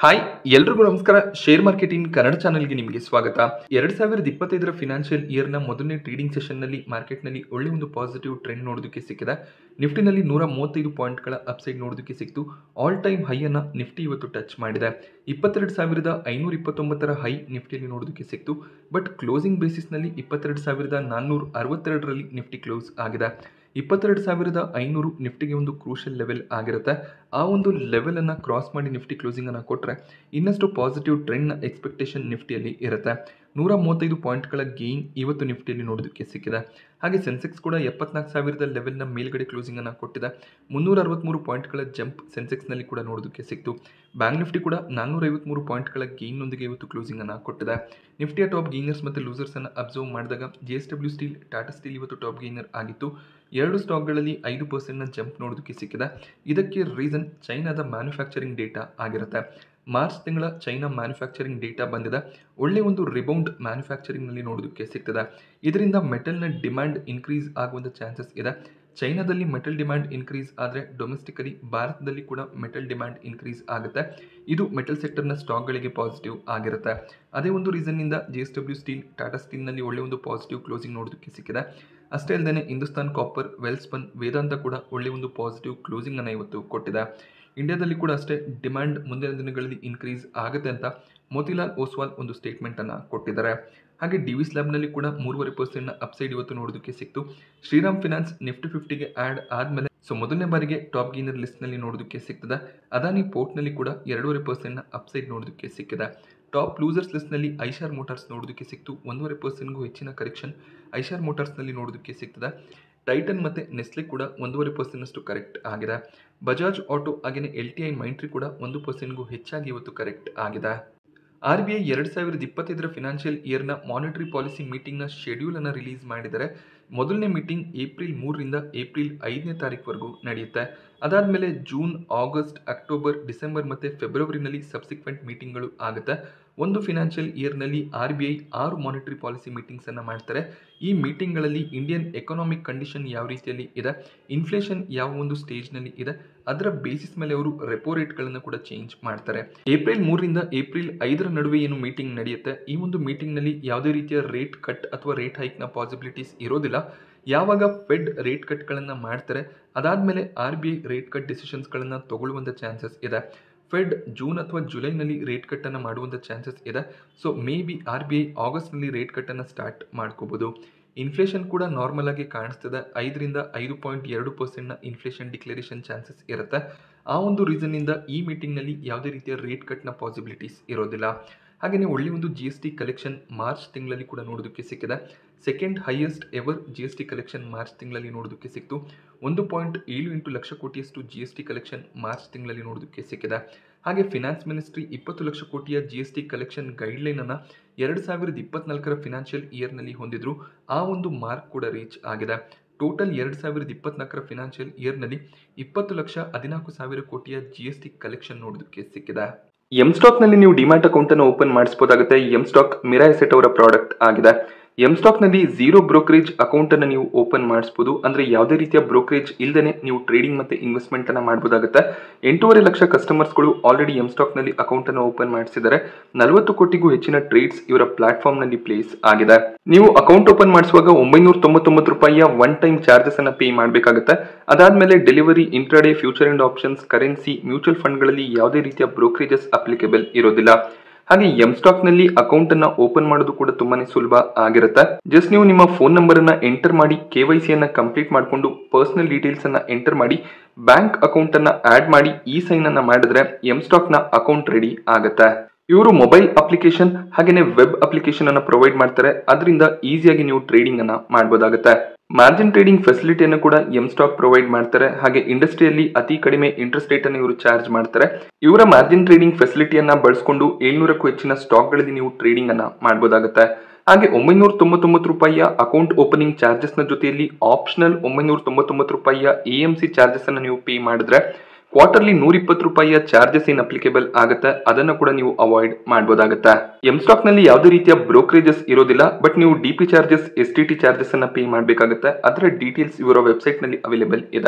Hi ಎಲ್ರಿಗೂ ನಮಸ್ಕಾರ share market in Kannada ಚಾನೆಲ್ಗೆ ನಿಮಗೆ ಸ್ವಾಗತ ಎರಡ್ ಸಾವಿರದ ಇಪ್ಪತ್ತೈದರ ಫಿನಾನ್ಷಿಯಲ್ ಇಯರ್ನ ಮೊದಲನೇ ಟ್ರೇಡಿಂಗ್ ಸೆಷನ್ನಲ್ಲಿ ಮಾರ್ಕೆಟ್ನಲ್ಲಿ ಒಳ್ಳೆ ಒಂದು ಪಾಸಿಟಿವ್ ಟ್ರೆಂಡ್ ನೋಡೋದಕ್ಕೆ ಸಿಕ್ಕಿದೆ ನಿಫ್ಟಿನಲ್ಲಿ ನೂರ ಮೂವತ್ತೈದು ಪಾಯಿಂಟ್ಗಳ ಅಪ್ಸೈಡ್ ನೋಡೋದಕ್ಕೆ ಸಿಕ್ತು ಆಲ್ ಟೈಮ್ ಹೈಯನ್ನು ನಿಫ್ಟಿ ಇವತ್ತು ಟಚ್ ಮಾಡಿದೆ ಇಪ್ಪತ್ತೆರಡು ಸಾವಿರದ ಐನೂರ ಇಪ್ಪತ್ತೊಂಬತ್ತರ ಹೈ ನಿಫ್ಟಿಯಲ್ಲಿ ನೋಡೋದಕ್ಕೆ ಸಿಕ್ತು ಬಟ್ ಕ್ಲೋಸಿಂಗ್ ಬೇಸಿಸ್ನಲ್ಲಿ ಇಪ್ಪತ್ತೆರಡು ಸಾವಿರದ ನಾನ್ನೂರ ಅರವತ್ತೆರಡರಲ್ಲಿ ನಿಫ್ಟಿ ಕ್ಲೋಸ್ ಆಗಿದೆ ಇಪ್ಪತ್ತೆರಡು ಸಾವಿರದ ಐನೂರು ನಿಫ್ಟಿಗೆ ಒಂದು ಕ್ರೂಷಲ್ ಲೆವೆಲ್ ಆಗಿರುತ್ತೆ ಆ ಒಂದು ಲೆವೆಲನ್ನು ಕ್ರಾಸ್ ಮಾಡಿ ನಿಫ್ಟಿ ಕ್ಲೋಸಿಂಗನ್ನು ಕೊಟ್ಟರೆ ಇನ್ನಷ್ಟು ಪಾಸಿಟಿವ್ ಟ್ರೆಂಡ್ನ ಎಕ್ಸ್ಪೆಕ್ಟೇಷನ್ ನಿಫ್ಟಿಯಲ್ಲಿ ಇರುತ್ತೆ ನೂರ ಮೂವತ್ತೈದು ಪಾಯಿಂಟ್ಗಳ ಗೇನ್ ಇವತ್ತು ನಿಫ್ಟಿಯಲ್ಲಿ ನೋಡೋದಕ್ಕೆ ಸಿಕ್ಕಿದೆ ಹಾಗೆ ಸೆನ್ಸೆಕ್ಸ್ ಕೂಡ ಎಪ್ಪತ್ನಾಲ್ಕು ಸಾವಿರದ ಲೆವೆಲ್ನ ಮೇಲ್ಗಡೆ ಕ್ಲೋಸಿಂಗನ್ನು ಕೊಟ್ಟಿದೆ ಮುನ್ನೂರ ಅರವತ್ತ್ಮೂರು ಪಾಯಿಂಟ್ಗಳ ಜಂಪ್ ಸೆನ್ಸೆಕ್ಸ್ನಲ್ಲಿ ಕೂಡ ನೋಡೋದಕ್ಕೆ ಸಿಕ್ತು ಬ್ಯಾಂಕ್ ನಿಫ್ಟಿ ಕೂಡ ನಾನ್ನೂರ ಐವತ್ತ್ಮೂರು ಪಾಯಿಂಟ್ಗಳ ಗೇನ್ನೊಂದಿಗೆ ಇವತ್ತು ಕ್ಲೋಸಿಂಗನ್ನು ಕೊಟ್ಟಿದೆ ನಿಫ್ಟಿಯ ಟಾಪ್ ಗೇನರ್ಸ್ ಮತ್ತು ಲೂಸರ್ಸನ್ನು ಅಬ್ಸರ್ವ್ ಮಾಡಿದಾಗ J S W Steel Tata Steel ಇವತ್ತು ಟಾಪ್ ಗೇನರ್ ಆಗಿತ್ತು ಎರಡು ಸ್ಟಾಕ್ಗಳಲ್ಲಿ ಐದು ಪರ್ಸೆಂಟ್ನ ಜಂಪ್ ನೋಡೋದಕ್ಕೆ ಸಿಕ್ಕಿದೆ ಇದಕ್ಕೆ ರೀಸನ್ ಚೈನಾದ ಮ್ಯಾನುಫ್ಯಾಕ್ಚರಿಂಗ್ ಡೇಟಾ ಆಗಿರುತ್ತೆ ಮಾರ್ಚ್ ತಿಂಗಳ ಚೈನಾ ಮ್ಯಾನುಫ್ಯಾಕ್ಚರಿಂಗ್ ಡೇಟಾ ಬಂದಿದೆ ಒಳ್ಳೆ ಒಂದು ರಿಬೌಂಡ್ ಮ್ಯಾನುಫ್ಯಾಕ್ಚರಿಂಗ್ನಲ್ಲಿ ನೋಡೋದಕ್ಕೆ ಸಿಗ್ತದೆ ಇದರಿಂದ ಮೆಟಲ್ನ ಡಿಮ್ಯಾಂಡ್ ಇನ್ಕ್ರೀಸ್ ಆಗುವಂಥ ಚಾನ್ಸಸ್ ಇದೆ ಚೈನಾದಲ್ಲಿ ಮೆಟಲ್ ಡಿಮ್ಯಾಂಡ್ ಇನ್ಕ್ರೀಸ್ ಆದರೆ ಡೊಮೆಸ್ಟಿಕಲಿ ಭಾರತದಲ್ಲಿ ಕೂಡ ಮೆಟಲ್ ಡಿಮ್ಯಾಂಡ್ ಇನ್ಕ್ರೀಸ್ ಆಗುತ್ತೆ ಇದು ಮೆಟಲ್ ಸೆಕ್ಟರ್ನ ಸ್ಟಾಕ್ಗಳಿಗೆ ಪಾಸಿಟಿವ್ ಆಗಿರುತ್ತೆ ಅದೇ ಒಂದು ರೀಸನ್ನಿಂದ J S W Steel Tata ಸ್ಟೀಲ್ನಲ್ಲಿ ಒಳ್ಳೆ ಒಂದು ಪಾಸಿಟಿವ್ ಕ್ಲೋಸಿಂಗ್ ನೋಡೋದಕ್ಕೆ ಸಿಕ್ಕಿದೆ ಅಷ್ಟೇ ಅಲ್ಲದೆ ಹಿಂದೂಸ್ತಾನ್ ಕಾಪರ್ ವೆಲ್ಸ್ಪನ್ ವೇದಾಂತ ಕೂಡ ಒಳ್ಳೆ ಒಂದು ಪಾಸಿಟಿವ್ ಕ್ಲೋಸಿಂಗನ್ನು ಇವತ್ತು ಕೊಟ್ಟಿದೆ ಇಂಡಿಯಾದಲ್ಲಿ ಕೂಡ ಅಷ್ಟೇ ಡಿಮ್ಯಾಂಡ್ ಮುಂದಿನ ದಿನಗಳಲ್ಲಿ ಇನ್ಕ್ರೀಸ್ ಆಗುತ್ತೆ ಅಂತ ಮೋತಿಲಾಲ್ ಓಸ್ವಾಲ್ ಒಂದು ಸ್ಟೇಟ್ಮೆಂಟನ್ನು ಕೊಟ್ಟಿದ್ದಾರೆ ಹಾಗೆ ಡಿ ವಿ ಸ್ಲ್ಯಾಬ್ನಲ್ಲಿ ಕೂಡ ಮೂರುವರೆ ಪರ್ಸೆಂಟ್ನ ಅಪ್ಸೈಡ್ ಇವತ್ತು ನೋಡೋದಕ್ಕೆ ಸಿಕ್ತು ಶ್ರೀರಾಮ್ ಫಿನಾನ್ಸ್ ನಿಫ್ಟಿ ಫಿಫ್ಟಿಗೆ ಆ್ಯಡ್ ಆದಮೇಲೆ ಸೊ ಮೊದಲನೇ ಬಾರಿಗೆ ಟಾಪ್ ಗೀನರ್ ಲಿಸ್ಟ್ನಲ್ಲಿ ನೋಡೋದಕ್ಕೆ ಸಿಗ್ತದೆ ಅದಾನಿ ಪೋರ್ಟ್ನಲ್ಲಿ ಕೂಡ ಎರಡೂವರೆ ಪರ್ಸೆಂಟ್ನ ಅಪ್ಸೈಡ್ ನೋಡೋದಕ್ಕೆ ಸಿಕ್ಕಿದೆ ಟಾಪ್ ಲೂಸರ್ಸ್ ಲಿಸ್ಟ್ನಲ್ಲಿ ಐಶಾರ್ ಮೋಟಾರ್ಸ್ ನೋಡೋದಕ್ಕೆ ಸಿಕ್ತು ಒಂದೂವರೆ ಪರ್ಸೆಂಟ್ಗೂ ಹೆಚ್ಚಿನ ಕರೆಕ್ಷನ್ ಐಶಾರ್ ಮೋಟಾರ್ಸ್ನಲ್ಲಿ ನೋಡೋದಕ್ಕೆ ಸಿಗ್ತದೆ ಟೈಟನ್ ಮತ್ತು ನೆಸ್ಲೆ ಕೂಡ ಒಂದೂವರೆ ಪರ್ಸೆಂಟ್ನಷ್ಟು ಕರೆಕ್ಟ್ ಆಗಿದೆ ಬಜಾಜ್ ಆಟೋ ಹಾಗೆಯೇ ಎಲ್ ಟಿ ಐ ಮೈಂಟ್ರಿ ಕೂಡ ಒಂದು ಪರ್ಸೆಂಟ್ಗೂ ಹೆಚ್ಚಾಗಿ ಇವತ್ತು ಕರೆಕ್ಟ್ ಆಗಿದೆ ಆರ್ ಬಿ ಐ ಎರಡು ಸಾವಿರದ ಇಪ್ಪತ್ತೈದರ ಫಿನಾನ್ಷಿಯಲ್ ಇಯರ್ನ ಮಾನಿಟರಿ ಪಾಲಿಸಿ ಮೀಟಿಂಗ್ನ ಶೆಡ್ಯೂಲನ್ನು ರಿಲೀಸ್ ಮಾಡಿದರೆ ಮೊದಲನೇ ಮೀಟಿಂಗ್ ಏಪ್ರಿಲ್ ಮೂರರಿಂದ ಏಪ್ರಿಲ್ ಐದನೇ ತಾರೀಕುವರೆಗೂ ನಡೆಯುತ್ತೆ ಅದಾದಮೇಲೆ ಜೂನ್ ಆಗಸ್ಟ್ ಅಕ್ಟೋಬರ್ ಡಿಸೆಂಬರ್ ಮತ್ತು ಫೆಬ್ರವರಿನಲ್ಲಿ ಸಬ್ಸಿಕ್ವೆಂಟ್ ಮೀಟಿಂಗ್ಗಳು ಆಗುತ್ತೆ ಒಂದು ಫಿನಾನ್ಷಿಯಲ್ ಇಯರ್ನಲ್ಲಿ ಆರ್ ಬಿ ಐ ಆರು ಮಾನಿಟರಿ ಪಾಲಿಸಿ ಮೀಟಿಂಗ್ಸನ್ನು ಮಾಡ್ತಾರೆ ಈ ಮೀಟಿಂಗ್ಗಳಲ್ಲಿ ಇಂಡಿಯನ್ ಎಕನಾಮಿಕ್ ಕಂಡೀಷನ್ ಯಾವ ರೀತಿಯಲ್ಲಿ ಇದೆ ಇನ್ಫ್ಲೇಷನ್ ಯಾವ ಒಂದು ಸ್ಟೇಜ್ನಲ್ಲಿ ಇದೆ ಅದರ ಬೇಸಿಸ್ ಮೇಲೆ ಅವರು ರೆಪೋ ರೇಟ್ಗಳನ್ನು ಕೂಡ ಚೇಂಜ್ ಮಾಡ್ತಾರೆ ಏಪ್ರಿಲ್ ಮೂರರಿಂದ ಏಪ್ರಿಲ್ ಐದರ ನಡುವೆ ಏನು ಮೀಟಿಂಗ್ ನಡೆಯುತ್ತೆ ಈ ಒಂದು ಮೀಟಿಂಗ್ನಲ್ಲಿ ಯಾವುದೇ ರೀತಿಯ ರೇಟ್ ಕಟ್ ಅಥವಾ ರೇಟ್ ಹೈಕ್ನ ಪಾಸಿಬಿಲಿಟೀಸ್ ಇರೋದಿಲ್ಲ ಯಾವಾಗ ಫೆಡ್ ರೇಟ್ ಕಟ್ಗಳನ್ನು ಮಾಡ್ತಾರೆ ಅದಾದಮೇಲೆ R B I rate cut ಡಿಸಿಷನ್ಸ್ಗಳನ್ನು ತಗೊಳ್ಳುವಂಥ ಚಾನ್ಸಸ್ ಇದೆ ಫೆಡ್ ಜೂನ್ ಅಥವಾ ಜುಲೈನಲ್ಲಿ ರೇಟ್ ಕಟ್ಟನ್ನು ಮಾಡುವಂಥ ಚಾನ್ಸಸ್ ಇದೆ so maybe R B I ಆಗಸ್ಟ್ನಲ್ಲಿ ರೇಟ್ ಕಟ್ಟನ್ನು ಸ್ಟಾರ್ಟ್ ಮಾಡ್ಕೋಬೋದು ಇನ್ಫ್ಲೇಷನ್ ಕೂಡ ನಾರ್ಮಲ್ ಆಗಿ ಕಾಣಿಸ್ತದೆ ಐದರಿಂದ ಐದು ಪಾಯಿಂಟ್ ಎರಡು ಪರ್ಸೆಂಟ್ನ ಇನ್ಫ್ಲೇಷನ್ ಡಿಕ್ಲರೇಷನ್ ಚಾನ್ಸಸ್ ಇರುತ್ತೆ ಆ ಒಂದು ರೀಸನ್ನಿಂದ ಈ ಮೀಟಿಂಗ್ನಲ್ಲಿ ಯಾವುದೇ ರೀತಿಯ ರೇಟ್ ಕಟ್ನ ಪಾಸಿಬಿಲಿಟೀಸ್ ಇರೋದಿಲ್ಲ ಹಾಗೆಯೇ ಒಳ್ಳೆ ಒಂದು G S T collection March ತಿಂಗಳಲ್ಲಿ ಕೂಡ ನೋಡೋದಕ್ಕೆ ಸಿಕ್ಕಿದೆ second highest ever G S T collection March ತಿಂಗಳಲ್ಲಿ ನೋಡೋದಕ್ಕೆ ಸಿಕ್ತು ಒಂದು ಪಾಯಿಂಟ್ ಏಳು ಎಂಟು ಲಕ್ಷ ಕೋಟಿಯಷ್ಟು G S T collection March ತಿಂಗಳಲ್ಲಿ ನೋಡೋದಕ್ಕೆ ಸಿಕ್ಕಿದೆ ಹಾಗೆ ಫಿನಾನ್ಸ್ ಮಿನಿಸ್ಟ್ರಿ ಇಪ್ಪತ್ತು ಲಕ್ಷ ಕೋಟಿಯ ಜಿ ಎಸ್ ಟಿ ಕಲೆಕ್ಷನ್ ಗೈಡ್ಲೈನನ್ನು ಎರಡು ಸಾವಿರದ ಇಪ್ಪತ್ನಾಲ್ಕರ ಫಿನಾನ್ಷಿಯಲ್ ಇಯರ್ನಲ್ಲಿ ಹೊಂದಿದ್ರು ಆ ಒಂದು ಮಾರ್ಕ್ ಕೂಡ ರೀಚ್ ಆಗಿದೆ ಟೋಟಲ್ ಎರಡು ಸಾವಿರದ ಇಪ್ಪತ್ನಾಲ್ಕರ ಫಿನಾನ್ಷಿಯಲ್ ಇಯರ್ನಲ್ಲಿ ಇಪ್ಪತ್ತು ಲಕ್ಷ ಹದಿನಾಲ್ಕು ಸಾವಿರ ಕೋಟಿಯ ಜಿ ಎಸ್ ಟಿ ಕಲೆಕ್ಷನ್ ನೋಡೋದಕ್ಕೆ ಸಿಕ್ಕಿದೆ ಎಂ ಸ್ಟಾಕ್ನಲ್ಲಿ ನೀವು ಡಿಮ್ಯಾಟ್ ಅಕೌಂಟನ್ನು ಓಪನ್ ಮಾಡಿಸಬಹುದಾಗುತ್ತೆ ಎಂ ಸ್ಟಾಕ್ ಮಿರಾಯಸೆಟ್ ಅವರ ಪ್ರಾಡಕ್ಟ್ ಆಗಿದೆ ಎಂ ಸ್ಟಾಕ್ನಲ್ಲಿ ಝೀರೋ ಬ್ರೋಕರೇಜ್ ಅಕೌಂಟನ್ನು ನೀವು ಓಪನ್ ಮಾಡಿಸ್ಬೋದು ಅಂದರೆ ಯಾವುದೇ ರೀತಿಯ ಬ್ರೋಕರೇಜ್ ಇಲ್ಲದೇ ನೀವು ಟ್ರೇಡಿಂಗ್ ಮತ್ತು ಇನ್ವೆಸ್ಟ್ಮೆಂಟನ್ನು ಮಾಡ್ಬೋದಾಗುತ್ತೆ ಎಂಟೂವರೆ ಲಕ್ಷ ಕಸ್ಟಮರ್ಸ್ಗಳು ಆಲ್ರೆಡಿ ಎಂ ಸ್ಟಾಕ್ನಲ್ಲಿ ಅಕೌಂಟನ್ನು ಓಪನ್ ಮಾಡಿಸಿದ್ದಾರೆ ನಲವತ್ತು ಕೋಟಿಗೂ ಹೆಚ್ಚಿನ ಟ್ರೇಡ್ಸ್ ಇವರ ಪ್ಲಾಟ್ಫಾರ್ಮ್ನಲ್ಲಿ ಪ್ಲೇಸ್ ಆಗಿದೆ ನೀವು ಅಕೌಂಟ್ ಓಪನ್ ಮಾಡಿಸುವಾಗ ಒಂಬೈನೂರ ತೊಂಬತ್ತೊಂಬತ್ತು ರೂಪಾಯಿಯ ಒನ್ ಟೈಮ್ ಚಾರ್ಜಸ್ ಅನ್ನು ಪೇ ಮಾಡಬೇಕಾಗುತ್ತೆ ಅದಾದಮೇಲೆ delivery intraday future and options currency mutual ಫಂಡ್ಗಳಲ್ಲಿ ಯಾವುದೇ ರೀತಿಯ ಬ್ರೋಕರೇಜಸ್ ಅಪ್ಲಿಕೇಬಲ್ ಇರೋದಿಲ್ಲ ಹಾಗೆ ಎಂ ಸ್ಟಾಕ್ ನಲ್ಲಿ ಅಕೌಂಟ್ ಅನ್ನ ಓಪನ್ ಮಾಡೋದು ಕೂಡ ತುಂಬಾನೇ ಸುಲಭ ಆಗಿರುತ್ತೆ ಜಸ್ಟ್ ನೀವು ನಿಮ್ಮ ಫೋನ್ ನಂಬರ್ ಅನ್ನ ಎಂಟರ್ ಮಾಡಿ ಕೆ ವೈ ಸಿ ಅನ್ನ ಕಂಪ್ಲೀಟ್ ಮಾಡಿಕೊಂಡು ಪರ್ಸನಲ್ ಡೀಟೇಲ್ಸ್ ಅನ್ನ ಎಂಟರ್ ಮಾಡಿ ಬ್ಯಾಂಕ್ ಅಕೌಂಟ್ ಅನ್ನ ಆಡ್ ಮಾಡಿ ಈ ಸೈನ್ ಅನ್ನ ಮಾಡಿದ್ರೆ ಎಂ ಸ್ಟಾಕ್ ನ ಅಕೌಂಟ್ ರೆಡಿ ಆಗುತ್ತೆ ಇವರು ಮೊಬೈಲ್ ಅಪ್ಲಿಕೇಶನ್ ಹಾಗೇನೆ ವೆಬ್ ಅಪ್ಲಿಕೇಶನ್ ಅನ್ನ ಪ್ರೊವೈಡ್ ಮಾಡ್ತಾರೆ ಅದರಿಂದ ಈಸಿಯಾಗಿ ನೀವು ಟ್ರೇಡಿಂಗ್ ಅನ್ನ ಮಾಡಬಹುದಾಗುತ್ತೆ ಮಾರ್ಜಿನ್ ಟ್ರೇಡಿಂಗ್ ಫೆಸಿಲಿಟಿಯನ್ನು ಕೂಡ ಎಂ ಸ್ಟಾಕ್ ಪ್ರೊವೈಡ್ ಮಾಡ್ತಾರೆ ಹಾಗೆ ಇಂಡಸ್ಟ್ರಿಯಲ್ಲಿ ಅತಿ ಕಡಿಮೆ ಇಂಟ್ರೆಸ್ಟ್ ರೇಟ್ ಅನ್ನು ಇವರು ಚಾರ್ಜ್ ಮಾಡ್ತಾರೆ ಇವರ ಮಾರ್ಜಿನ್ ಟ್ರೇಡಿಂಗ್ ಫೆಸಿಲಿಟಿಯನ್ನ ಬಳಸಿಕೊಂಡು ಏಳ್ನೂರಕ್ಕೂ ಹೆಚ್ಚಿನ ಸ್ಟಾಕ್ಗಳಲ್ಲಿ ನೀವು ಟ್ರೇಡಿಂಗ್ ಅನ್ನ ಮಾಡಬಹುದಾಗುತ್ತೆ ಹಾಗೆ ಒಂಬೈನೂರ ತೊಂಬತ್ತೊಂಬತ್ತು ರೂಪಾಯಿಯ ಅಕೌಂಟ್ ಓಪನಿಂಗ್ ಚಾರ್ಜಸ್ ನ ಜೊತೆಯಲ್ಲಿ ಆಪ್ಷನಲ್ ಒಂಬೈನೂರ ತೊಂಬತ್ತೊಂಬತ್ತು ರೂಪಾಯಿಯ ಎ ಎಂ ಸಿ ಚಾರ್ಜಸ್ ಅನ್ನು ನೀವು ಪೇ ಮಾಡಿದ್ರೆ ಕ್ವಾರ್ಟರ್ಲಿ ನೂರ ಇಪ್ಪತ್ತು ರೂಪಾಯಿಯ ಚಾರ್ಜಸ್ ಏನ್ ಅಪ್ಲಿಕೇಬಲ್ ಆಗುತ್ತೆ ಅದನ್ನ ಕೂಡ ನೀವು ಅವಾಯ್ಡ್ ಮಾಡಬಹುದಾಗುತ್ತೆ ಎಂ ಸ್ಟಾಕ್ ನಲ್ಲಿ ಯಾವುದೇ ರೀತಿಯ ಬ್ರೋಕರೇಜಸ್ ಇರೋದಿಲ್ಲ ಬಟ್ ನೀವು D P charges S T T charges ಅನ್ನ ಪೇ ಮಾಡಬೇಕಾಗುತ್ತೆ ಅದರ ಡೀಟೇಲ್ಸ್ ಇವರ ವೆಬ್ಸೈಟ್ ನಲ್ಲಿ ಅವೈಲೇಬಲ್ ಇದೆ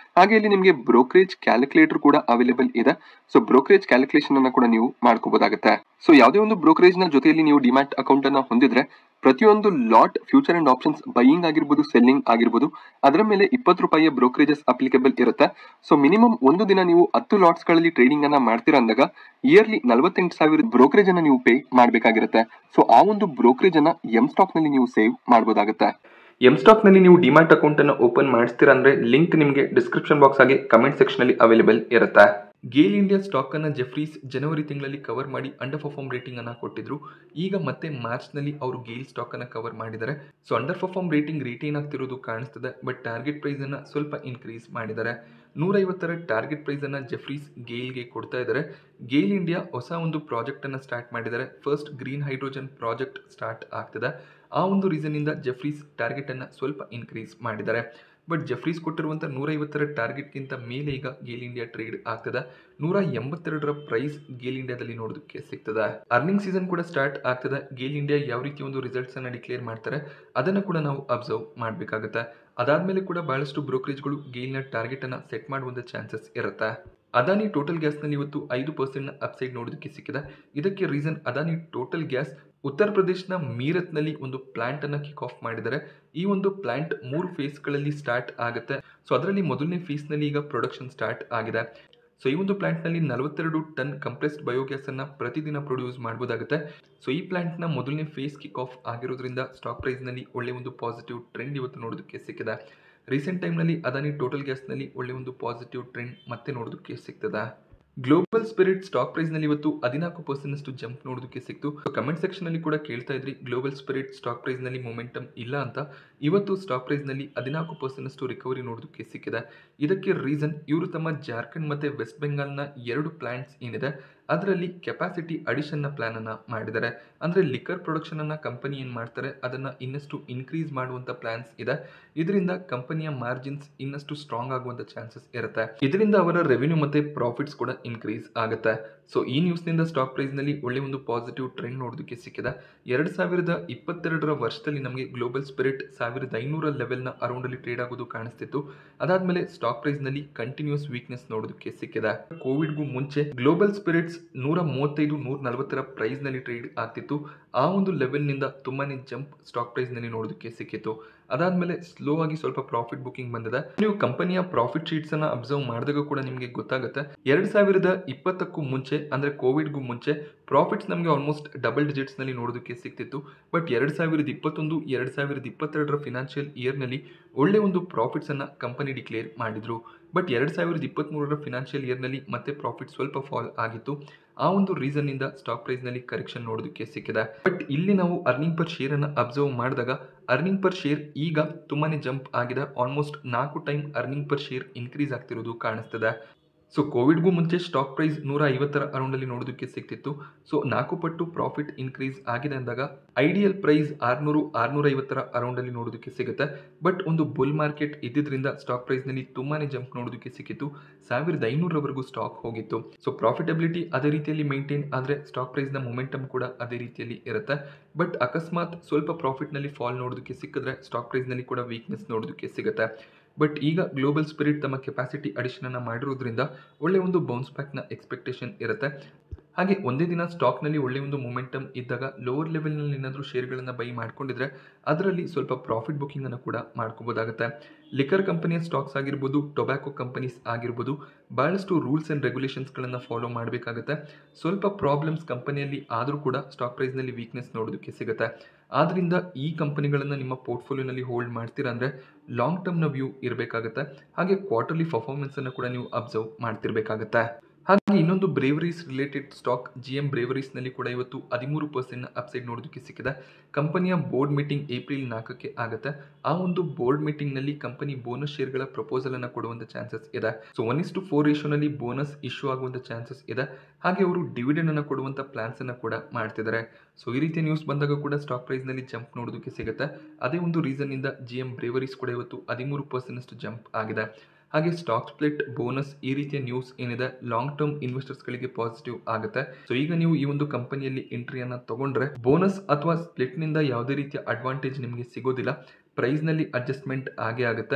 ಹಾಗೆ ಇಲ್ಲಿ ನಿಮಗೆ ಬ್ರೋಕರೇಜ್ ಕ್ಯಾಲ್ಕುಲೇಟರ್ ಕೂಡ ಅವೈಲೇಬಲ್ ಇದೆ ಸೊ ಬ್ರೋಕರೇಜ್ ಕ್ಯಾಲ್ಕುಲೇಷನ್ ಅನ್ನ ಕೂಡ ನೀವು ಮಾಡ್ಕೋಬಹುದಾಗುತ್ತೆ ಸೊ ಯಾವುದೇ ಒಂದು ಬ್ರೋಕರೇಜ್ ನ ಜೊತೆಯಲ್ಲಿ ನೀವು ಡಿಮ್ಯಾಟ್ ಅಕೌಂಟ್ ಅನ್ನ ಹೊಂದಿದ್ರೆ ಪ್ರತಿಯೊಂದು lot future and options buying ಆಗಿರ್ಬೋದು ಸೆಲ್ಲಿಂಗ್ ಆಗಿರ್ಬೋದು ಅದರ ಮೇಲೆ ಇಪ್ಪತ್ತು ರೂಪಾಯಿಯ ಬ್ರೋಕರೇಜಸ್ ಅಪ್ಲಿಕೇಬಲ್ ಇರುತ್ತೆ ಸೊ ಮಿನಿಮಮ್ ಒಂದು ದಿನ ನೀವು ಹತ್ತು ಲಾಟ್ಸ್ ಗಳಲ್ಲಿ ಟ್ರೇಡಿಂಗ್ ಅನ್ನ ಮಾಡ್ತೀರಾ ಅಂದಾಗ ಇಯರ್ಲಿ ನಲವತ್ತೆಂಟು ಸಾವಿರ ಬ್ರೋಕರೇಜ್ ಅನ್ನ ನೀವು ಪೇ ಮಾಡಬೇಕಾಗಿರುತ್ತೆ ಸೊ ಆ ಒಂದು ಬ್ರೋಕರೇಜ್ ಅನ್ನ ಎಂ ಸ್ಟಾಕ್ ನಲ್ಲಿ ನೀವು ಸೇವ್ ಮಾಡಬಹುದಾಗುತ್ತೆ ಎಂ ಸ್ಟಾಕ್ನಲ್ಲಿ ನೀವು ಡಿಮ್ಯಾಟ್ ಅಕೌಂಟನ್ನು ಓಪನ್ ಮಾಡಿಸ್ತೀರಾ ಅಂದರೆ ಲಿಂಕ್ ನಿಮಗೆ ಡಿಸ್ಕ್ರಿಪ್ಷನ್ ಬಾಕ್ಸ್ ಆಗಿ ಕಮೆಂಟ್ ಸೆಕ್ಷನಲ್ಲಿ ಅವೈಲೇಬಲ್ ಇರುತ್ತೆ ಗೇಲ್ ಇಂಡಿಯಾ ಸ್ಟಾಕನ್ನು ಜೆಫ್ರೀಸ್ ಜನವರಿ ತಿಂಗಳಲ್ಲಿ ಕವರ್ ಮಾಡಿ ಅಂಡರ್ ಪರ್ಫಾರ್ಮ್ ರೇಟಿಂಗ್ ಅನ್ನು ಕೊಟ್ಟಿದ್ರು ಈಗ ಮತ್ತೆ ಮಾರ್ಚ್ನಲ್ಲಿ ಅವರು ಗೇಲ್ ಸ್ಟಾಕನ್ನು ಕವರ್ ಮಾಡಿದ್ದಾರೆ so underperform rating retain ಆಗ್ತಿರೋದು ಕಾಣಿಸ್ತದೆ ಬಟ್ ಟಾರ್ಗೆಟ್ ಪ್ರೈಸನ್ನು ಸ್ವಲ್ಪ ಇನ್ಕ್ರೀಸ್ ಮಾಡಿದ್ದಾರೆ ನೂರೈವತ್ತರ ಟಾರ್ಗೆಟ್ ಪ್ರೈಸನ್ನು ಜೆಫ್ರೀಸ್ ಗೇಲ್ಗೆ ಕೊಡ್ತಾ ಇದ್ದಾರೆ ಗೇಲ್ ಇಂಡಿಯಾ ಹೊಸ ಒಂದು ಪ್ರಾಜೆಕ್ಟನ್ನು ಸ್ಟಾರ್ಟ್ ಮಾಡಿದ್ದಾರೆ first green hydrogen project start ಆಗ್ತದೆ ಆ ಒಂದು ರೀಸನ್ನಿಂದ ಜೆಫ್ರೀಸ್ ಟಾರ್ಗೆಟನ್ನು ಸ್ವಲ್ಪ ಇನ್ಕ್ರೀಸ್ ಮಾಡಿದ್ದಾರೆ ಬಟ್ ಜೆಫ್ರೀಸ್ ಕೊಟ್ಟಿರುವಂಥ ನೂರೈವತ್ತರ ಟಾರ್ಗೆಟ್ಗಿಂತ ಮೇಲೆ ಈಗ ಗೇಲ್ ಇಂಡಿಯಾ ಟ್ರೇಡ್ ಆಗ್ತದೆ ನೂರ ಎಂಬತ್ತೆರಡರ ಪ್ರೈಸ್ ಗೇಲ್ ಇಂಡಿಯಾದಲ್ಲಿ ನೋಡೋದಕ್ಕೆ ಸಿಗ್ತದೆ ಅರ್ನಿಂಗ್ ಸೀಸನ್ ಕೂಡ ಸ್ಟಾರ್ಟ್ ಆಗ್ತದೆ ಗೇಲ್ ಇಂಡಿಯಾ ಯಾವ ರೀತಿ ಒಂದು ರಿಸಲ್ಟ್ಸ್ ಅನ್ನ ಡಿಕ್ಲೇರ್ ಮಾಡ್ತಾರೆ ಅದನ್ನು ಕೂಡ ನಾವು ಅಬ್ಸರ್ವ್ ಮಾಡಬೇಕಾಗುತ್ತೆ ಅದಾದ್ಮೇಲೆ ಕೂಡ ಬಹಳಷ್ಟು ಬ್ರೋಕರೇಜ್ಗಳು ಗೇಲ್ನ ಟಾರ್ಗೆಟ್ ಅನ್ನ ಸೆಟ್ ಮಾಡುವಂಥ ಚಾನ್ಸಸ್ ಇರುತ್ತೆ ಅದಾನಿ ಟೋಟಲ್ ಗ್ಯಾಸ್ನಲ್ಲಿ ಇವತ್ತು ಐದು ಪರ್ಸೆಂಟ್ನ ಅಪ್ಸೈಡ್ ನೋಡೋದಕ್ಕೆ ಸಿಕ್ಕಿದೆ ಇದಕ್ಕೆ ರೀಸನ್ ಅದಾನಿ ಟೋಟಲ್ ಗ್ಯಾಸ್ ಉತ್ತರ ಪ್ರದೇಶನ ಮೀರತ್ನಲ್ಲಿ ಒಂದು ಪ್ಲಾಂಟ್ ಅನ್ನ ಕಿಕ್ ಆಫ್ ಮಾಡಿದ್ದಾರೆ ಈ ಒಂದು ಪ್ಲಾಂಟ್ ಮೂರು ಫೇಸ್ಗಳಲ್ಲಿ ಸ್ಟಾರ್ಟ್ ಆಗುತ್ತೆ ಸೊ ಅದರಲ್ಲಿ ಮೊದಲನೇ ಫೇಸ್ನಲ್ಲಿ ಈಗ ಪ್ರೊಡಕ್ಷನ್ ಸ್ಟಾರ್ಟ್ ಆಗಿದೆ ಸೊ ಈ ಒಂದು ಪ್ಲಾಂಟ್ನಲ್ಲಿ ನಲವತ್ತೆರಡು ಟನ್ ಕಂಪ್ರೆಸ್ಡ್ ಬಯೋಗ್ಯಾಸ್ ಅನ್ನ ಪ್ರತಿದಿನ ಪ್ರೊಡ್ಯೂಸ್ ಮಾಡಬಹುದಾಗುತ್ತೆ ಸೊ ಈ ಪ್ಲಾಂಟ್ನ ಮೊದಲನೇ ಫೇಸ್ ಕಿಕ್ ಆಫ್ ಆಗಿರೋದ್ರಿಂದ ಸ್ಟಾಕ್ ಪ್ರೈಸ್ನಲ್ಲಿ ಒಳ್ಳೆ ಒಂದು ಪಾಸಿಟಿವ್ ಟ್ರೆಂಡ್ ಇವತ್ತು ನೋಡೋದಕ್ಕೆ ಸಿಕ್ಕಿದೆ ರೀಸೆಂಟ್ ಟೈಮ್ನಲ್ಲಿ ಅದಾನಿ ಟೋಟಲ್ ಗ್ಯಾಸ್ನಲ್ಲಿ ಒಳ್ಳೆ ಒಂದು ಪಾಸಿಟಿವ್ ಟ್ರೆಂಡ್ ಮತ್ತೆ ನೋಡೋದಕ್ಕೆ ಸಿಗ್ತದೆ ಗ್ಲೋಬಲ್ ಸ್ಪಿರಿಟ್ ಸ್ಟಾಕ್ ಪ್ರೈಸ್ ನಲ್ಲಿ ಇವತ್ತು ಹದಿನಾಲ್ಕು ಪರ್ಸೆಂಟ್ ಅಷ್ಟು ಜಂಪ್ ನೋಡೋದಕ್ಕೆ ಸಿಕ್ತು ಕಮೆಂಟ್ ಸೆಕ್ಷನ್ ಅಲ್ಲಿ ಕೂಡ ಕೇಳ್ತಾ ಇದ್ರಿ ಗ್ಲೋಬಲ್ ಸ್ಪಿರಿಟ್ ಸ್ಟಾಕ್ ಪ್ರೈಸ್ ನಲ್ಲಿ ಮೊಮೆಂಟಮ್ ಇಲ್ಲ ಅಂತ ಇವತ್ತು ಸ್ಟಾಕ್ ಪ್ರೈಸ್ ನಲ್ಲಿ ಹದಿನಾಲ್ಕು ಪರ್ಸೆಂಟ್ ಅಷ್ಟು ರಿಕವರಿ ನೋಡೋದಕ್ಕೆ ಸಿಕ್ಕಿದೆ ಇದಕ್ಕೆ ರೀಸನ್ ಇವರು ತಮ್ಮ ಜಾರ್ಖಂಡ್ ಮತ್ತೆ ವೆಸ್ಟ್ ಬೆಂಗಾಲ್ನ ಎರಡು ಪ್ಲಾಂಟ್ಸ್ ಏನಿದೆ ಅದರಲ್ಲಿ ಕೆಪಾಸಿಟಿ ಅಡಿಷನ್ನ ಪ್ಲಾನ್ ಅನ್ನ ಮಾಡಿದ್ದಾರೆ ಅಂದ್ರೆ ಲಿಕ್ಕರ್ ಪ್ರೊಡಕ್ಷನ್ ಅನ್ನ ಕಂಪನಿ ಏನ್ ಮಾಡ್ತಾರೆ ಅದನ್ನ ಇನ್ನಷ್ಟು ಇನ್ಕ್ರೀಸ್ ಮಾಡುವಂತ ಪ್ಲಾನ್ಸ್ ಇದೆ ಇದರಿಂದ ಕಂಪನಿಯ ಮಾರ್ಜಿನ್ಸ್ ಇನ್ನಷ್ಟು ಸ್ಟ್ರಾಂಗ್ ಆಗುವಂತ ಚಾನ್ಸಸ್ ಇರುತ್ತೆ ಇದರಿಂದ ಅವರ ರೆವಿನ್ಯೂ ಮತ್ತೆ ಪ್ರಾಫಿಟ್ಸ್ ಕೂಡ ಇನ್ಕ್ರೀಸ್ ಆಗುತ್ತೆ ಸೊ ಈ ನ್ಯೂಸ್ನಿಂದ ಸ್ಟಾಕ್ ಪ್ರೈಸ್ನಲ್ಲಿ ಒಳ್ಳೆ ಒಂದು ಪಾಸಿಟಿವ್ ಟ್ರೆಂಡ್ ನೋಡೋದಕ್ಕೆ ಸಿಕ್ಕಿದೆ ಎರಡು ಸಾವಿರದ ಇಪ್ಪತ್ತೆರಡರ ವರ್ಷದಲ್ಲಿ ನಮಗೆ ಗ್ಲೋಬಲ್ ಸ್ಪಿರಿಟ್ ಸಾವಿರದ ಐನೂರ ಲೆವೆಲ್ನ ಅರೌಂಡಲ್ಲಿ ಟ್ರೇಡ್ ಆಗೋದು ಕಾಣಿಸ್ತಿತ್ತು ಅದಾದ್ಮೇಲೆ ಸ್ಟಾಕ್ ಪ್ರೈಸ್ನಲ್ಲಿ ಕಂಟಿನ್ಯೂಸ್ ವೀಕ್ನೆಸ್ ನೋಡೋದಕ್ಕೆ ಸಿಕ್ಕಿದೆ ಕೋವಿಡ್ಗೂ ಮುಂಚೆ ಗ್ಲೋಬಲ್ ಸ್ಪಿರಿಟ್ಸ್ ನೂರ ಮೂವತ್ತೈದು ನೂರ ನಲವತ್ತರ ಪ್ರೈಸ್ನಲ್ಲಿ ಟ್ರೇಡ್ ಆಗ್ತಿತ್ತು ಆ ಒಂದು ಲೆವೆಲ್ನಿಂದ ತುಂಬಾನೇ ಜಂಪ್ ಸ್ಟಾಕ್ ಪ್ರೈಸ್ನಲ್ಲಿ ನೋಡೋದಕ್ಕೆ ಸಿಕ್ಕಿತ್ತು ಅದಾದ್ಮೇಲೆ ಸ್ಲೋ ಆಗಿ ಸ್ವಲ್ಪ ಪ್ರಾಫಿಟ್ ಬುಕಿಂಗ್ ಬಂದಿದೆ ನೀವು ಕಂಪನಿಯ ಪ್ರಾಫಿಟ್ ಶೀಟ್ಸ್ ಅನ್ನ ಅಬ್ಸರ್ವ್ ಮಾಡಿದಾಗ ಕೂಡ ನಿಮಗೆ ಗೊತ್ತಾಗುತ್ತೆ ಎರಡ್ ಸಾವಿರದ ಇಪ್ಪತ್ತಕ್ಕೂ ಮುಂಚೆ ಅಂದ್ರೆ ಕೋವಿಡ್ಗೂ ಮುಂಚೆ ಪ್ರಾಫಿಟ್ಸ್ ನಮಗೆ ಆಲ್ಮೋಸ್ಟ್ ಡಬಲ್ ಡಿಜಿಟ್ಸ್ ನಲ್ಲಿ ನೋಡೋದಕ್ಕೆ ಸಿಕ್ತಿತ್ತು ಬಟ್ ಎರಡ್ ಸಾವಿರದ ಇಪ್ಪತ್ತೊಂದು ಎರಡ್ ಸಾವಿರದ ಇಪ್ಪತ್ತೆರಡರ ಫಿನಾನ್ಷಿಯಲ್ ಇಯರ್ನಲ್ಲಿ ಒಳ್ಳೆ ಒಂದು ಪ್ರಾಫಿಟ್ಸ್ ಅನ್ನ ಕಂಪನಿ ಡಿಕ್ಲೇರ್ ಮಾಡಿದ್ರು ಬಟ್ ಎರಡ್ ಸಾವಿರದ ಇಪ್ಪತ್ತ್ಮೂರರ ಫಿನಾನ್ಷಿಯಲ್ ಇಯರ್ನಲ್ಲಿ ಮತ್ತೆ ಪ್ರಾಫಿಟ್ ಸ್ವಲ್ಪ ಫಾಲ್ ಆಗಿತ್ತು ಆ ಒಂದು ರೀಸನ್ ಇಂದ ಸ್ಟಾಕ್ ಪ್ರೈಸ್ ನಲ್ಲಿ ಕರೆಕ್ಷನ್ ನೋಡೋದಕ್ಕೆ ಸಿಕ್ಕಿದೆ ಬಟ್ ಇಲ್ಲಿ ನಾವು ಅರ್ನಿಂಗ್ ಪರ್ ಶೇರ್ ಅನ್ನ ಅಬ್ಸರ್ವ್ ಮಾಡಿದಾಗ ಅರ್ನಿಂಗ್ ಪರ್ ಶೇರ್ ಈಗ ತುಂಬಾನೇ ಜಂಪ್ ಆಗಿದೆ ಆಲ್ಮೋಸ್ಟ್ ನಾಲ್ಕು time earning per share increase ಆಗ್ತಿರೋದು ಕಾಣಿಸ್ತದೆ ಸೊ ಕೋವಿಡ್ಗೂ ಮುಂಚೆ ಸ್ಟಾಕ್ ಪ್ರೈಸ್ ನೂರ ಐವತ್ತರ ಅರೌಂಡಲ್ಲಿ ನೋಡೋದಕ್ಕೆ ಸಿಗ್ತಿತ್ತು ಸೊ ನಾಲ್ಕು ಪಟ್ಟು ಪ್ರಾಫಿಟ್ ಇನ್ಕ್ರೀಸ್ ಆಗಿದೆ ಅಂದಾಗ ಐಡಿಯಲ್ ಪ್ರೈಸ್ ಆರ್ನೂರು ಆರ್ನೂರ ಐವತ್ತರ ಅರೌಂಡಲ್ಲಿ ನೋಡೋದಕ್ಕೆ ಸಿಗುತ್ತೆ ಬಟ್ ಒಂದು ಬುಲ್ ಮಾರ್ಕೆಟ್ ಇದ್ದಿದ್ರಿಂದ ಸ್ಟಾಕ್ ಪ್ರೈಸ್ನಲ್ಲಿ ತುಂಬಾನೇ ಜಂಪ್ ನೋಡೋದಕ್ಕೆ ಸಿಕ್ಕಿತ್ತು ಸಾವಿರದ ಐನೂರವರೆಗೂ ಸ್ಟಾಕ್ ಹೋಗಿತ್ತು ಸೊ ಪ್ರಾಫಿಟಬಿಲಿಟಿ ಅದೇ ರೀತಿಯಲ್ಲಿ ಮೇಂಟೈನ್ ಆದರೆ ಸ್ಟಾಕ್ ಪ್ರೈಸ್ನ ಮೊಮೆಂಟಮ್ ಕೂಡ ಅದೇ ರೀತಿಯಲ್ಲಿ ಇರುತ್ತೆ ಬಟ್ ಅಕಸ್ಮಾತ್ ಸ್ವಲ್ಪ ಪ್ರಾಫಿಟ್ನಲ್ಲಿ ಫಾಲ್ ನೋಡೋದಕ್ಕೆ ಸಿಕ್ಕಿದ್ರೆ ಸ್ಟಾಕ್ ಪ್ರೈಸ್ನಲ್ಲಿ ಕೂಡ ವೀಕ್ನೆಸ್ ನೋಡೋದಕ್ಕೆ ಸಿಗುತ್ತೆ ಬಟ್ ಈಗ ಗ್ಲೋಬಲ್ ಸ್ಪಿರಿಟ್ ತಮ್ಮ ಕೆಪಾಸಿಟಿ ಅಡಿಷನ್ ಅನ್ನ ಮಾಡಿರೋದ್ರಿಂದ ಒಳ್ಳೆ ಒಂದು ಬೌನ್ಸ್ ಬ್ಯಾಕ್ನ ಎಕ್ಸ್ಪೆಕ್ಟೇಷನ್ ಇರುತ್ತೆ ಹಾಗೆ ಒಂದೇ ದಿನ ಸ್ಟಾಕ್ನಲ್ಲಿ ಒಳ್ಳೆ ಒಂದು ಮೊಮೆಂಟಮ್ ಇದ್ದಾಗ ಲೋವರ್ ಲೆವೆಲ್ನಲ್ಲಿ ಏನಾದರೂ ಶೇರ್ಗಳನ್ನು ಬೈ ಮಾಡ್ಕೊಂಡಿದ್ರೆ ಅದರಲ್ಲಿ ಸ್ವಲ್ಪ ಪ್ರಾಫಿಟ್ ಬುಕಿಂಗ್ ಅನ್ನು ಕೂಡ ಮಾಡ್ಕೋಬೋದಾಗುತ್ತೆ ಲಿಕರ್ ಕಂಪನಿಯ ಸ್ಟಾಕ್ಸ್ ಆಗಿರ್ಬೋದು ಟೊಬ್ಯಾಕೊ ಕಂಪನೀಸ್ ಆಗಿರ್ಬೋದು ಬಹಳಷ್ಟು ರೂಲ್ಸ್ ಆ್ಯಂಡ್ ರೆಗ್ಯುಲೇಷನ್ಸ್ಗಳನ್ನು ಫಾಲೋ ಮಾಡಬೇಕಾಗುತ್ತೆ ಸ್ವಲ್ಪ ಪ್ರಾಬ್ಲಮ್ಸ್ ಕಂಪನಿಯಲ್ಲಿ ಆದರೂ ಕೂಡ ಸ್ಟಾಕ್ ಪ್ರೈಸ್ನಲ್ಲಿ ವೀಕ್ನೆಸ್ ನೋಡೋದಕ್ಕೆ ಸಿಗುತ್ತೆ ಆದ್ದರಿಂದ ಈ ಕಂಪನಿಗಳನ್ನು ನಿಮ್ಮ ಪೋರ್ಟ್ಫೋಲಿಯೋನಲ್ಲಿ ಹೋಲ್ಡ್ ಮಾಡ್ತೀರಾ ಅಂದರೆ ಲಾಂಗ್ ಟರ್ಮ್ನ ವ್ಯೂ ಇರಬೇಕಾಗುತ್ತೆ ಹಾಗೆ ಕ್ವಾರ್ಟರ್ಲಿ ಪರ್ಫಾರ್ಮೆನ್ಸನ್ನು ಕೂಡ ನೀವು ಅಬ್ಸರ್ವ್ ಮಾಡ್ತಿರ್ಬೇಕಾಗತ್ತೆ ಹಾಗೆ ಇನ್ನೊಂದು breweries related stock G M ಬ್ರೇವರೀಸ್ನಲ್ಲಿ ಕೂಡ ಇವತ್ತು ಹದಿಮೂರು ಪರ್ಸೆಂಟ್ನ ಅಪ್ಸೈಡ್ ನೋಡೋದಕ್ಕೆ ಸಿಕ್ಕಿದೆ ಕಂಪನಿಯ ಬೋರ್ಡ್ ಮೀಟಿಂಗ್ ಏಪ್ರಿಲ್ ನಾಲ್ಕಕ್ಕೆ ಆಗುತ್ತೆ ಆ ಒಂದು ಬೋರ್ಡ್ ಮೀಟಿಂಗ್ನಲ್ಲಿ ಕಂಪನಿ ಬೋನಸ್ ಶೇರ್ಗಳ ಪ್ರಪೋಸಲ್ ಅನ್ನು ಕೊಡುವಂಥ ಚಾನ್ಸಸ್ ಇದೆ so one is to four ರೇಷೋನಲ್ಲಿ ಬೋನಸ್ ಇಶ್ಯೂ ಆಗುವಂಥ ಚಾನ್ಸಸ್ ಇದೆ ಹಾಗೆ ಅವರು ಡಿವಿಡೆಂಡ್ ಅನ್ನು ಕೊಡುವಂಥ ಪ್ಲಾನ್ಸ್ ಅನ್ನು ಕೂಡ ಮಾಡ್ತಿದ್ದಾರೆ ಸೊ ಈ ರೀತಿಯ ನ್ಯೂಸ್ ಬಂದಾಗ ಕೂಡ ಸ್ಟಾಕ್ ಪ್ರೈಸ್ನಲ್ಲಿ ಜಂಪ್ ನೋಡೋದಕ್ಕೆ ಸಿಗುತ್ತೆ ಅದೇ ಒಂದು ರೀಸನ್ ಇಂದ ಜಿ ಎಂ ಬ್ರೇವರೀಸ್ ಕೂಡ ಇವತ್ತು ಹದಿಮೂರು ಪರ್ಸೆಂಟ್ ಅಷ್ಟು ಜಂಪ್ ಆಗಿದೆ ಹಾಗೆ ಸ್ಟಾಕ್ ಸ್ಪ್ಲಿಟ್ ಬೋನಸ್ ಈ ರೀತಿಯ ನ್ಯೂಸ್ ಏನಿದೆ ಲಾಂಗ್ ಟರ್ಮ್ ಇನ್ವೆಸ್ಟರ್ಸ್ಗಳಿಗೆ ಪಾಸಿಟಿವ್ ಆಗುತ್ತೆ ಸೊ ಈಗ ನೀವು ಈ ಒಂದು ಕಂಪನಿಯಲ್ಲಿ ಎಂಟ್ರಿಯನ್ನು ತಗೊಂಡ್ರೆ ಬೋನಸ್ ಅಥವಾ ಸ್ಪ್ಲಿಟ್ನಿಂದ ಯಾವುದೇ ರೀತಿಯ ಅಡ್ವಾಂಟೇಜ್ ನಿಮಗೆ ಸಿಗೋದಿಲ್ಲ ಪ್ರೈಸ್ನಲ್ಲಿ ಅಡ್ಜಸ್ಟ್ಮೆಂಟ್ ಆಗೇ ಆಗುತ್ತೆ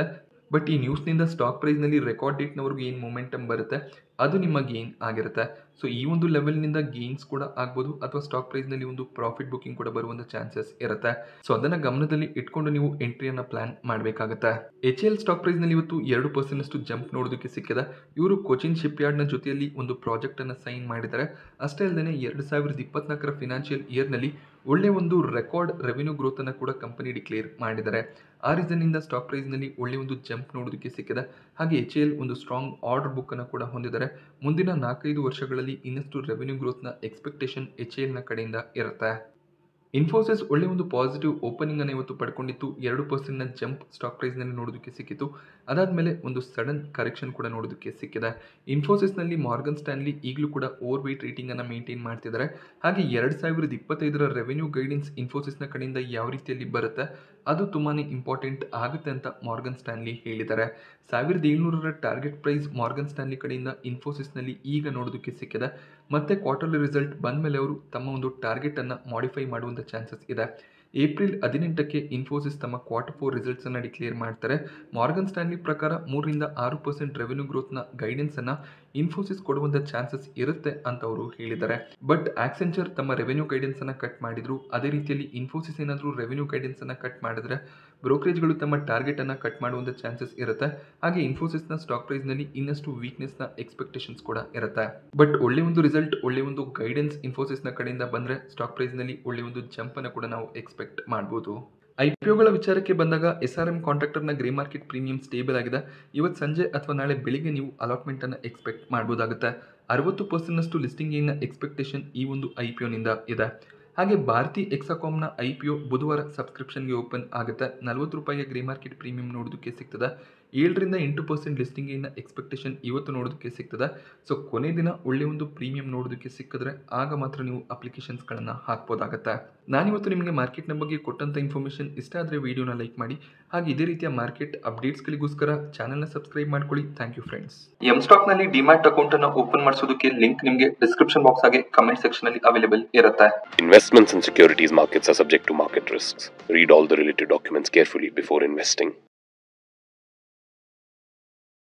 ಬಟ್ ಈ ನ್ಯೂಸ್ನಿಂದ ಸ್ಟಾಕ್ ಪ್ರೈಸ್ನಲ್ಲಿ ರೆಕಾರ್ಡ್ ಡೇಟ್ನವರೆಗೂ ಏನು ಮೊಮೆಂಟಮ್ ಬರುತ್ತೆ ಅದು ನಿಮ್ಮ ಗೇನ್ ಆಗಿರುತ್ತೆ ಸೊ ಈ ಒಂದು ಲೆವೆಲ್ನಿಂದ ಗೇನ್ಸ್ ಕೂಡ ಆಗ್ಬೋದು ಅಥವಾ ಸ್ಟಾಕ್ ಪ್ರೈಸ್ನಲ್ಲಿ ಒಂದು ಪ್ರಾಫಿಟ್ ಬುಕಿಂಗ್ ಕೂಡ ಬರುವಂಥ ಚಾನ್ಸಸ್ ಇರುತ್ತೆ ಸೊ ಅದನ್ನು ಗಮನದಲ್ಲಿ ಇಟ್ಕೊಂಡು ನೀವು ಎಂಟ್ರಿಯನ್ನು ಪ್ಲಾನ್ ಮಾಡಬೇಕಾಗುತ್ತೆ ಎಚ್ ಎಲ್ ಸ್ಟಾಕ್ ಪ್ರೈಸ್ನಲ್ಲಿ ಇವತ್ತು ಎರಡು ಪರ್ಸೆಂಟ್ ಅಷ್ಟು ಜಂಪ್ ನೋಡೋದಕ್ಕೆ ಸಿಕ್ಕಿದೆ ಇವರು ಕೊಚಿನ್ ಶಿಪ್ ಯಾರ್ಡ್ನ ಜೊತೆಯಲ್ಲಿ ಒಂದು ಪ್ರಾಜೆಕ್ಟನ್ನು ಸೈನ್ ಮಾಡಿದ್ದಾರೆ ಅಷ್ಟೇ ಅಲ್ಲದೆ ಎರಡು ಸಾವಿರದ ಇಪ್ಪತ್ನಾಲ್ಕರ ಫಿನಾನ್ಷಿಯಲ್ ಇಯರ್ನಲ್ಲಿ ಒಳ್ಳೆ ಒಂದು ರೆಕಾರ್ಡ್ ರೆವಿನ್ಯೂ ಗ್ರೋತನ್ನು ಕೂಡ ಕಂಪನಿ ಡಿಕ್ಲೇರ್ ಮಾಡಿದ್ದಾರೆ ಆ ರೀಸನ್ನಿಂದ ಸ್ಟಾಕ್ ಪ್ರೈಸ್ನಲ್ಲಿ ಒಳ್ಳೆ ಒಂದು ಜಂಪ್ ನೋಡೋದಕ್ಕೆ ಸಿಕ್ಕಿದೆ ಹಾಗೆ ಎಚ್ ಎಲ್ ಒಂದು ಸ್ಟ್ರಾಂಗ್ ಆರ್ಡರ್ ಬುಕ್ಕನ್ನು ಕೂಡ ಹೊಂದಿದ್ದಾರೆ ಮುಂದಿನ ನಾಲ್ಕೈದು ವರ್ಷಗಳಲ್ಲಿ ಇನ್ನಷ್ಟು ರೆವೆನ್ಯೂ ಗ್ರೋತ್ನ ಎಕ್ಸ್ಪೆಕ್ಟೇಷನ್ ಎಚ್ ಎಲ್ನ ಕಡೆಯಿಂದ ಇರುತ್ತೆ ಇನ್ಫೋಸಿಸ್ ಒಳ್ಳೆ ಒಂದು ಪಾಸಿಟಿವ್ ಓಪನಿಂಗ್ ಅನ್ನು ಇವತ್ತು ಪಡ್ಕೊಂಡಿತ್ತು ಎರಡು ಪರ್ಸೆಂಟ್ನ ಜಂಪ್ ಸ್ಟಾಕ್ ಪ್ರೈಸ್ನಲ್ಲಿ ನೋಡೋದಕ್ಕೆ ಸಿಕ್ಕಿತ್ತು ಅದಾದಮೇಲೆ ಒಂದು ಸಡನ್ ಕರೆಕ್ಷನ್ ಕೂಡ ನೋಡೋದಕ್ಕೆ ಸಿಕ್ಕಿದೆ ಇನ್ಫೋಸಿಸ್ನಲ್ಲಿ ಮಾರ್ಗನ್ ಸ್ಟ್ಯಾನ್ಲಿ ಈಗಲೂ ಕೂಡ ಓವರ್ ವೇಟ್ ರೇಟಿಂಗನ್ನು ಮೇಂಟೈನ್ ಮಾಡ್ತಿದ್ದಾರೆ ಹಾಗೆ ಎರಡು ಸಾವಿರದ ಇಪ್ಪತ್ತೈದರ ರೆವೆನ್ಯೂ ಗೈಡೆನ್ಸ್ ಇನ್ಫೋಸಿಸ್ನ ಕಡೆಯಿಂದ ಯಾವ ರೀತಿಯಲ್ಲಿ ಬರುತ್ತೆ ಅದು ತುಂಬಾ ಇಂಪಾರ್ಟೆಂಟ್ ಆಗುತ್ತೆ ಅಂತ ಮಾರ್ಗನ್ ಸ್ಟ್ಯಾನ್ಲಿ ಹೇಳಿದ್ದಾರೆ ಸಾವಿರದ ಏಳ್ನೂರರ ಟಾರ್ಗೆಟ್ ಪ್ರೈಸ್ ಮಾರ್ಗನ್ ಸ್ಟ್ಯಾನ್ಲಿ ಕಡೆಯಿಂದ ಇನ್ಫೋಸಿಸ್ನಲ್ಲಿ ಈಗ ನೋಡೋದಕ್ಕೆ ಸಿಕ್ಕಿದೆ ಮತ್ತೆ ಕ್ವಾರ್ಟರ್ಲಿ ರಿಸಲ್ಟ್ ಬಂದ ಮೇಲೆ ಅವರು ತಮ್ಮ ಒಂದು ಟಾರ್ಗೆಟನ್ನು ಮಾಡಿಫೈ ಮಾಡುವಂಥ ಚಾನ್ಸಸ್ ಇದೆ ಏಪ್ರಿಲ್ ಹದಿನೆಂಟಕ್ಕೆ ಇನ್ಫೋಸಿಸ್ ತಮ್ಮ ಕ್ವಾರ್ಟರ್ ಫೋರ್ ರಿಸಲ್ಟ್ಸನ್ನು ಡಿಕ್ಲೇರ್ ಮಾಡ್ತಾರೆ ಮಾರ್ಗನ್ ಸ್ಟ್ಯಾನ್ಲಿ ಪ್ರಕಾರ ಮೂರರಿಂದ ಆರು ಪರ್ಸೆಂಟ್ ರೆವೆನ್ಯೂ ಗ್ರೋತ್ನ ಗೈಡೆನ್ಸನ್ನು ಇನ್ಫೋಸಿಸ್ ಕೊಡುವಂಥ ಚಾನ್ಸಸ್ ಇರುತ್ತೆ ಅಂತ ಅವರು ಹೇಳಿದ್ದಾರೆ ಬಟ್ ಆಕ್ಸೆಂಚರ್ ತಮ್ಮ ರೆವೆನ್ಯೂ ಗೈಡೆನ್ಸನ್ನು ಕಟ್ ಮಾಡಿದ್ರು ಅದೇ ರೀತಿಯಲ್ಲಿ ಇನ್ಫೋಸಿಸ್ ಏನಾದರೂ ರೆವೆನ್ಯೂ ಗೈಡೆನ್ಸನ್ನು ಕಟ್ ಮಾಡಿದ್ರೆ ಬ್ರೋಕರೇಜ್ಗಳು ತಮ್ಮ ಟಾರ್ಗೆಟನ್ನು ಕಟ್ ಮಾಡುವಂಥ ಚಾನ್ಸಸ್ ಇರುತ್ತೆ ಹಾಗೆ ಇನ್ಫೋಸಿಸ್ನ ಸ್ಟಾಕ್ ಪ್ರೈಸ್ನಲ್ಲಿ ಇನ್ನಷ್ಟು ವೀಕ್ನೆಸ್ನ ಎಕ್ಸ್ಪೆಕ್ಟೇಷನ್ಸ್ ಕೂಡ ಇರುತ್ತೆ ಬಟ್ ಒಳ್ಳೆ ಒಂದು ರಿಸಲ್ಟ್ ಒಳ್ಳೆ ಒಂದು ಗೈಡೆನ್ಸ್ ಇನ್ಫೋಸಿಸ್ನ ಕಡೆಯಿಂದ ಬಂದರೆ ಸ್ಟಾಕ್ ಪ್ರೈಸ್ನಲ್ಲಿ ಒಳ್ಳೆ ಒಂದು ಜಂಪನ್ನು ಕೂಡ ನಾವು ಎಕ್ಸ್ಪೆಕ್ಟ್ ಮಾಡ್ಬೋದು ಐ ಪಿ ಒಗಳ ವಿಚಾರಕ್ಕೆ ಬಂದಾಗ ಎಸ್ ಆರ್ ಎಂ ಕಾಂಟ್ರಾಕ್ಟರ್ನ ಗ್ರೇ ಮಾರ್ಕೆಟ್ ಪ್ರೀಮಿಯಂ ಸ್ಟೇಬಲ್ ಆಗಿದೆ ಇವತ್ತು ಸಂಜೆ ಅಥವಾ ನಾಳೆ ಬೆಳಿಗ್ಗೆ ನೀವು ಅಲಾಟ್ಮೆಂಟನ್ನು ಎಕ್ಸ್ಪೆಕ್ಟ್ ಮಾಡ್ಬೋದಾಗುತ್ತೆ ಅರವತ್ತು ಪರ್ಸೆಂಟ್ನಷ್ಟು ಲಿಸ್ಟಿಂಗ್ ಏನ ಎಕ್ಸ್ಪೆಕ್ಟೇಷನ್ ಈ ಒಂದು ಐ ಪಿ ಒನಿಂದ ಇದೆ ಹಾಗೆ ಭಾರತಿ ಎಕ್ಸಾಕಾಮ್ನ ಐ ಪಿ ಒ ಬುಧವಾರ ಸಬ್ಸ್ಕ್ರಿಪ್ಷನ್ಗೆ ಓಪನ್ ಆಗುತ್ತೆ ನಲವತ್ತು ರೂಪಾಯಿಗೆ ಗ್ರೇ ಮಾರ್ಕೆಟ್ ಪ್ರೀಮಿಯಂ ನೋಡೋದಕ್ಕೆ ಸಿಗ್ತದೆ ಏಳರಿಂದ ಎಂಟು ಪರ್ಸೆಂಟ್ ಲಿಸ್ಟಿಂಗಿನ ಎಕ್ಸ್ಪೆಕ್ಟೇಷನ್ ಇವತ್ತು ನೋಡೋದಕ್ಕೆ ಸಿಗ್ತದೆ ಸೊ ಕೊನೆ ದಿನ ಒಳ್ಳೆ ಒಂದು ಪ್ರೀಮಿಯಂ ನೋಡೋದಕ್ಕೆ ಸಿಕ್ಕಿದ್ರೆ ಆಗ ಮಾತ್ರ ನೀವು ಅಪ್ಲಿಕೇಶನ್ಸ್ಗಳನ್ನು ಹಾಕ್ಬೋದಾಗತ್ತೆ ನಾನಿವತ್ತು ನಿಮಗೆ ಮಾರ್ಕೆಟ್ನ ಬಗ್ಗೆ ಕೊಟ್ಟಂಥ ಇನ್ಫಾರ್ಮೇಷನ್ ಇಷ್ಟ ಆದರೆ ವಿಡಿಯೋನ ಲೈಕ್ ಮಾಡಿ ಹಾಗೆ ಇದೇ ರೀತಿಯ ಮಾರ್ಕೆಟ್ ಅಪ್ಡೇಟ್ಸ್ಗಳಿಗೋಸ್ಕರ ಚಾನಲ್ನ ಸಬ್ಸ್ಕ್ರೈಬ್ ಮಾಡ್ಕೊಳ್ಳಿ ಥ್ಯಾಂಕ್ ಯು ಫ್ರೆಂಡ್ಸ್ ಎಂ ಸ್ಟಾಕ್ನಲ್ಲಿ ಡಿಮ್ಯಾಟ್ ಅಕೌಂಟನ್ನು ಓಪನ್ ಮಾಡಿಸೋದಕ್ಕೆ ಲಿಂಕ್ ನಿಮಗೆ ಡಿಸ್ಕ್ರಿಪ್ಷನ್ ಬಾಕ್ಸ್ ಹಾಗೆ ಕಮೆಂಟ್ ಸೆಕ್ಷನಲ್ಲಿ ಅವೈಲೇಬಲ್ ಇರುತ್ತೆ Investments in securities markets are subject to market risks. Read all the related documents carefully before investing.